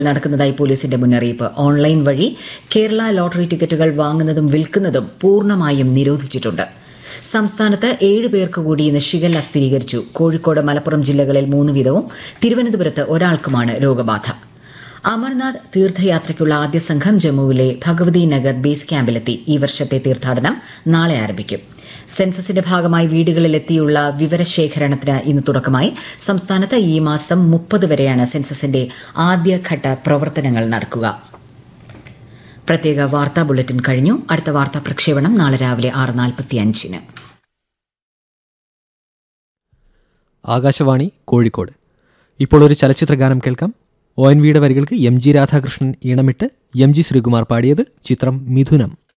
നടക്കുന്നതായി പോലീസിന്റെ മുന്നറിയിപ്പ് ഓൺലൈൻ വഴി കേരള ലോട്ടറി ടിക്കറ്റുകൾ വാങ്ങുന്നതും വിൽക്കുന്നതും പൂർണ്ണമായും നിരോധിച്ചിട്ടുണ്ട് സംസ്ഥാനത്ത് ഏഴ് പേർക്ക് കൂടി ഇന്ന് ഷിഗല്ല സ്ഥിരീകരിച്ചു കോഴിക്കോട് മലപ്പുറം ജില്ലകളിൽ മൂന്ന് വീതവും തിരുവനന്തപുരത്ത് ഒരാൾക്കുമാണ് രോഗബാധ അമർനാഥ് തീർത്ഥയാത്രയ്ക്കുള്ള ആദ്യ സംഘം ജമ്മുവിലെ ഭഗവതി നഗർ ബേസ് ക്യാമ്പിലെത്തി ഈ വർഷത്തെ തീർത്ഥാടനം നാളെ ആരംഭിക്കും സെൻസസിന്റെ ഭാഗമായി വീടുകളിലെത്തിയുള്ള വിവരശേഖരണത്തിന് ഇന്ന് തുടക്കമായി സംസ്ഥാനത്ത് ഈ മാസം മുപ്പത് വരെയാണ് സെൻസസിന്റെ ആദ്യഘട്ട പ്രവർത്തനങ്ങൾ നടക്കുക പ്രത്യേക വാർത്താ ബുള്ളറ്റിൻ കഴിഞ്ഞു അടുത്ത വാർത്താ പ്രക്ഷേപണം നാളെ രാവിലെ ആറ് നാൽപ്പത്തി അഞ്ചിന് ആകാശവാണി കോഴിക്കോട് ഇപ്പോൾ ഒരു ചലച്ചിത്ര ഗാനം കേൾക്കാം ഒ എൻ വിയുടെ വരികൾക്ക് എം ജി രാധാകൃഷ്ണൻ ഈണമിട്ട് എം ജി ശ്രീകുമാർ പാടിയത് ചിത്രം മിഥുനം